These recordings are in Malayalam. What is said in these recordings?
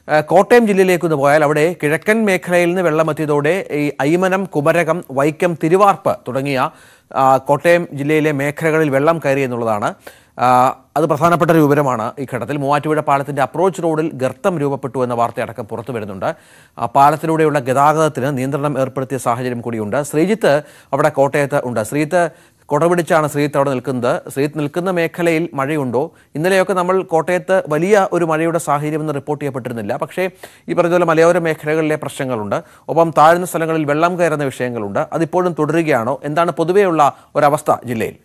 ആ, കോട്ടയം ജില്ലയിലേക്ക് ഒന്ന് പോയാൽ അവിടെ കിഴക്കൻ മേഖലയിൽ നിന്ന് വെള്ളമെത്തിയതോടെ ഈ അയ്മനം കുമരകം വൈക്കം തിരുവാർപ്പ് തുടങ്ങിയ ആ, കോട്ടയം ജില്ലയിലെ മേഖലകളിൽ വെള്ളം കയറി എന്നുള്ളതാണ് ആ, അത് പ്രധാനപ്പെട്ട ഒരു വിവരമാണ് ഈ ഘട്ടത്തിൽ മൂവാറ്റുപുഴ പാലത്തിന്റെ അപ്രോച്ച് റോഡിൽ ഗർത്തം രൂപപ്പെട്ടു എന്ന വാർത്തയടക്കം പുറത്തു വരുന്നുണ്ട് ആ പാലത്തിലൂടെയുള്ള ഗതാഗതത്തിന് നിയന്ത്രണം ഏർപ്പെടുത്തിയ സാഹചര്യം കൂടിയുണ്ട് ശ്രീജിത്ത് അവിടെ കോട്ടയത്ത് ഉണ്ട് ശ്രീജിത്ത് കൊടപിടിച്ചാണ് ശ്രീജിത്ത് അവിടെ നിൽക്കുന്നത് ശ്രീജിത്ത് നിൽക്കുന്ന മേഖലയിൽ മഴയുണ്ടോ ഇന്നലെയൊക്കെ നമ്മൾ കോട്ടയത്ത് വലിയ ഒരു മഴയുടെ സാഹചര്യമെന്ന് റിപ്പോർട്ട് ചെയ്യപ്പെട്ടിരുന്നില്ല പക്ഷേ ഈ പറഞ്ഞ മലയോര മേഖലകളിലെ പ്രശ്നങ്ങളുണ്ട് ഒപ്പം താഴ്ന്ന സ്ഥലങ്ങളിൽ വെള്ളം കയറുന്ന വിഷയങ്ങളുണ്ട് അതിപ്പോഴും തുടരുകയാണോ എന്താണ് പൊതുവെയുള്ള ഒരവസ്ഥ ജില്ലയിൽ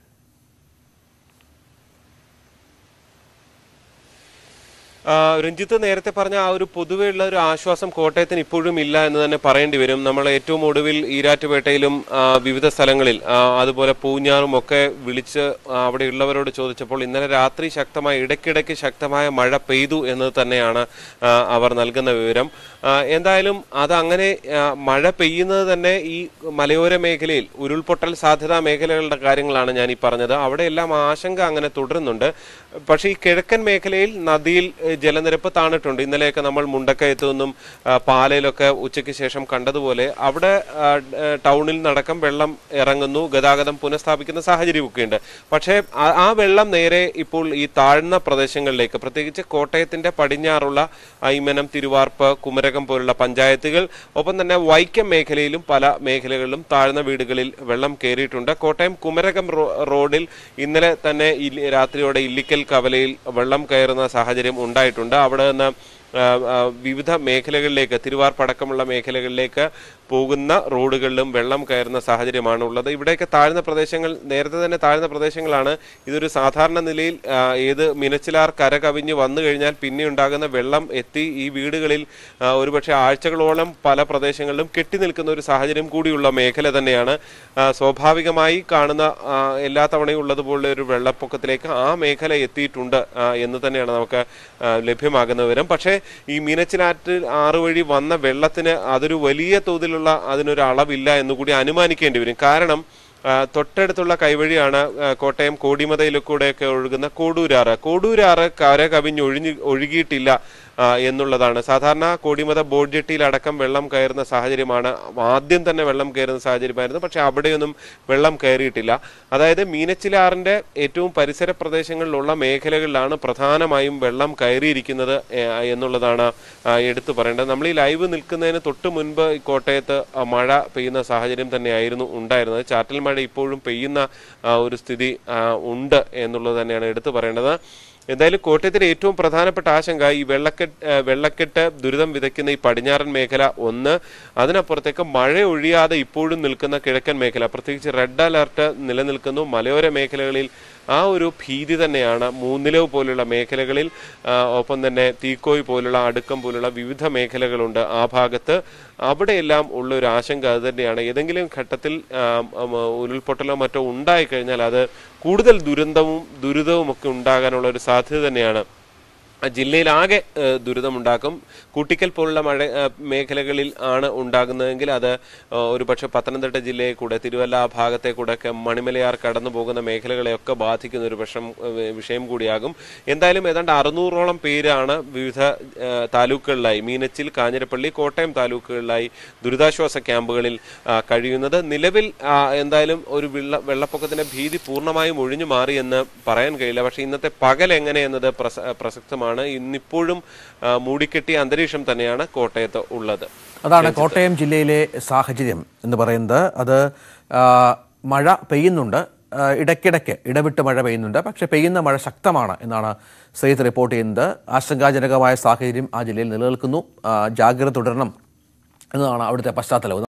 ആ, രഞ്ജിത്ത് നേരത്തെ പറഞ്ഞ ആ ഒരു പൊതുവെയുള്ള ഒരു ആശ്വാസം കോട്ടയത്തിന് ഇപ്പോഴും ഇല്ല എന്ന് തന്നെ പറയേണ്ടി വരും നമ്മൾ ഏറ്റവും ഒടുവിൽ ഈരാറ്റുപേട്ടയിലും ആ, വിവിധ സ്ഥലങ്ങളിൽ ആ, അതുപോലെ പൂഞ്ഞാറും ഒക്കെ വിളിച്ച് ആ, അവിടെയുള്ളവരോട് ചോദിച്ചപ്പോൾ ഇന്നലെ രാത്രി ശക്തമായ ഇടയ്ക്കിടയ്ക്ക് ശക്തമായ മഴ പെയ്തു എന്ന് തന്നെയാണ് ആ, അവർ നൽകുന്ന വിവരം ആ, എന്തായാലും അത് അങ്ങനെ ആ, മഴ പെയ്യുന്നത് തന്നെ ഈ മലയോര മേഖലയിൽ ഉരുൾപൊട്ടൽ സാധ്യതാ മേഖലകളുടെ കാര്യങ്ങളാണ് ഞാൻ ഈ പറഞ്ഞത് അവിടെയെല്ലാം ആശങ്ക അങ്ങനെ തുടരുന്നുണ്ട് പക്ഷേ ഈ കിഴക്കൻ മേഖലയിൽ നദിയിൽ ഏഹ്, ജലനിരപ്പ് താണിട്ടുണ്ട് ഇന്നലെയൊക്കെ നമ്മൾ മുണ്ടക്കയത്തു നിന്നും ആ, പാലയിലൊക്കെ ഉച്ചയ്ക്ക് ശേഷം കണ്ടതുപോലെ അവിടെ ആ, ഏഹ്, ടൗണിൽ നടക്കം വെള്ളം ഇറങ്ങുന്നു ഗതാഗതം പുനഃസ്ഥാപിക്കുന്ന സാഹചര്യമൊക്കെ ഉണ്ട് പക്ഷേ ആ- ആ വെള്ളം നേരെ ഇപ്പോൾ ഈ താഴ്ന്ന പ്രദേശങ്ങളിലേക്ക് പ്രത്യേകിച്ച് കോട്ടയത്തിന്റെ പടിഞ്ഞാറുള്ള ഐമനം തിരുവാർപ്പ് കുമരകം പോലുള്ള പഞ്ചായത്തുകൾ ഒപ്പം തന്നെ വൈക്കം മേഖലയിലും പല മേഖലകളിലും താഴ്ന്ന വീടുകളിൽ വെള്ളം കയറിയിട്ടുണ്ട് കോട്ടയം കുമരകം റോ- റോഡിൽ ഇന്നലെ തന്നെ ഇല്ലി- രാത്രിയോടെ ഇല്ലിക്കൽ കവലയിൽ വെള്ളം കയറുന്ന സാഹചര്യം ഉണ്ടായിട്ടുണ്ട് അവിടെ നിന്ന് ആ, ആ, വിവിധ മേഖലകളിലേക്ക് തിരുവാർപ്പടക്കമുള്ള മേഖലകളിലേക്ക് പോകുന്ന റോഡുകളിലും വെള്ളം കയറുന്ന സാഹചര്യമാണ് ഉള്ളത് ഇവിടെയൊക്കെ താഴ്ന്ന പ്രദേശങ്ങൾ നേരത്തെ തന്നെ താഴ്ന്ന പ്രദേശങ്ങളാണ് ഇതൊരു സാധാരണ നിലയിൽ ആ, ഏത് മിനച്ചിലാർ കര കവിഞ്ഞ് വന്നു കഴിഞ്ഞാൽ പിന്നെ ഉണ്ടാകുന്ന വെള്ളം എത്തി ഈ വീടുകളിൽ ആ, ഒരുപക്ഷെ ആഴ്ചകളോളം പല പ്രദേശങ്ങളിലും കെട്ടി നിൽക്കുന്ന ഒരു സാഹചര്യം കൂടിയുള്ള മേഖല തന്നെയാണ് ആ, സ്വാഭാവികമായി കാണുന്ന ആ, എല്ലാ തവണയും ഉള്ളതുപോലെ ഒരു വെള്ളപ്പൊക്കത്തിലേക്ക് ആ മേഖല എത്തിയിട്ടുണ്ട് ആ, എന്ന് തന്നെയാണ് നമുക്ക് ആ, ലഭ്യമാകുന്ന വിവരം പക്ഷേ ഈ മീനച്ചിലാറ്റ് ആറ് വഴി വന്ന വെള്ളത്തിന് അതൊരു വലിയ തോതിലുള്ള അതിനൊരു അളവില്ല എന്നുകൂടി അനുമാനിക്കേണ്ടി വരും കാരണം ആ, തൊട്ടടുത്തുള്ള കൈവഴിയാണ് ആ, കോട്ടയം കോടിമതയിലൂടെയൊക്കെ ഒഴുകുന്ന കോടൂരാറ് കോടൂരാറ് കര കവിഞ്ഞ് ഒഴിഞ്ഞ് ഒഴുകിയിട്ടില്ല ആ, എന്നുള്ളതാണ് സാധാരണ കോടിമത ബോർഡ് ജെട്ടിയിൽ അടക്കം വെള്ളം കയറുന്ന സാഹചര്യമാണ് ആദ്യം തന്നെ വെള്ളം കയറുന്ന സാഹചര്യമായിരുന്നു പക്ഷെ അവിടെയൊന്നും വെള്ളം കയറിയിട്ടില്ല അതായത് മീനച്ചിലാറിന്റെ ഏറ്റവും പരിസര പ്രദേശങ്ങളിലുള്ള മേഖലകളിലാണ് പ്രധാനമായും വെള്ളം കയറിയിരിക്കുന്നത് ഏ, എന്നുള്ളതാണ് ആ, എടുത്തു പറയേണ്ടത് നമ്മൾ ഈ ലൈവ് നിൽക്കുന്നതിന് തൊട്ട് മുൻപ് ഈ കോട്ടയത്ത് ആ, മഴ പെയ്യുന്ന സാഹചര്യം തന്നെയായിരുന്നു ഉണ്ടായിരുന്നത് ചാറ്റൽ മഴ ഇപ്പോഴും പെയ്യുന്ന ആ, ഒരു സ്ഥിതി ആ, ഉണ്ട് എന്നുള്ളത് തന്നെയാണ് എടുത്തു പറയേണ്ടത് എന്തായാലും കോട്ടയത്തിലെ ഏറ്റവും പ്രധാനപ്പെട്ട ആശങ്ക ഈ വെള്ളക്കെട്ട് ഏഹ് വെള്ളക്കെട്ട് ദുരിതം വിതയ്ക്കുന്ന ഈ പടിഞ്ഞാറൻ മേഖല ഒന്ന് അതിനപ്പുറത്തേക്ക് മഴ ഒഴിയാതെ ഇപ്പോഴും നിൽക്കുന്ന കിഴക്കൻ മേഖല പ്രത്യേകിച്ച് റെഡ് അലർട്ട് നിലനിൽക്കുന്നു മലയോര മേഖലകളിൽ ആ ഒരു ഭീതി തന്നെയാണ് മൂന്നിലവ് പോലുള്ള മേഖലകളിൽ ആ, ഒപ്പം തന്നെ തീക്കോയ് പോലുള്ള അടുക്കം പോലുള്ള വിവിധ മേഖലകളുണ്ട് ആ ഭാഗത്ത് അവിടെയെല്ലാം ഉള്ള ഒരു ആശങ്ക അത് തന്നെയാണ് ഏതെങ്കിലും ഘട്ടത്തിൽ ആ, ഉം, ഉരുൾപൊട്ടലോ മറ്റോ ഉണ്ടായിക്കഴിഞ്ഞാൽ അത് കൂടുതൽ ദുരന്തവും ദുരിതവും ഒക്കെ ഉണ്ടാകാനുള്ള ഒരു സാധ്യത തന്നെയാണ് ആ ജില്ലയിലാകെ ഏഹ്, ദുരിതമുണ്ടാക്കും കൂട്ടിക്കൽ പോലുള്ള മഴ ഏഹ്, മേഖലകളിൽ ആണ് ഉണ്ടാകുന്നതെങ്കിൽ അത് ഏഹ്, ഒരുപക്ഷെ പത്തനംതിട്ട ജില്ലയെ കൂടെ തിരുവല്ല ആ ഭാഗത്തെ കൂടെ ഒക്കെ മണിമലയാർ കടന്നു പോകുന്ന മേഖലകളെയൊക്കെ ബാധിക്കുന്ന ഒരു വിഷം ഏഹ്, വിഷയം കൂടിയാകും എന്തായാലും ഏതാണ്ട് അറുന്നൂറോളം പേരാണ് വിവിധ ഏഹ്, താലൂക്കുകളിലായി മീനച്ചിൽ കാഞ്ഞിരപ്പള്ളി കോട്ടയം താലൂക്കുകളിലായി ദുരിതാശ്വാസ ക്യാമ്പുകളിൽ ആ, കഴിയുന്നത് നിലവിൽ ആ, എന്തായാലും ഒരു വെള്ള വെള്ളപ്പൊക്കത്തിന്റെ ഭീതി പൂർണ്ണമായും ഒഴിഞ്ഞു മാറി എന്ന് പറയാൻ കഴിയില്ല പക്ഷേ ഇന്നത്തെ പകൽ എങ്ങനെയെന്നത് പ്രസ പ്രസക്തമാണ് ഇന്നിപ്പോഴും ആ, മൂടിക്കെട്ടിയ അന്തരീക്ഷം തന്നെയാണ് കോട്ടയത്ത് ഉള്ളത് അതാണ് കോട്ടയം ജില്ലയിലെ സാഹചര്യം എന്ന് പറയുന്നത് അത് ആ, മഴ പെയ്യുന്നുണ്ട് ആ, ഇടയ്ക്കിടയ്ക്ക് ഇടവിട്ട് മഴ പെയ്യുന്നുണ്ട് പക്ഷേ പെയ്യുന്ന മഴ ശക്തമാണ് എന്നാണ് സയ്യിദ് റിപ്പോർട്ട് ചെയ്യുന്നത് ആശങ്കാജനകമായ സാഹചര്യം ആ ജില്ലയിൽ നിലനിൽക്കുന്നു ആ, ജാഗ്രത തുടരണം എന്നതാണ് അവിടുത്തെ പശ്ചാത്തലം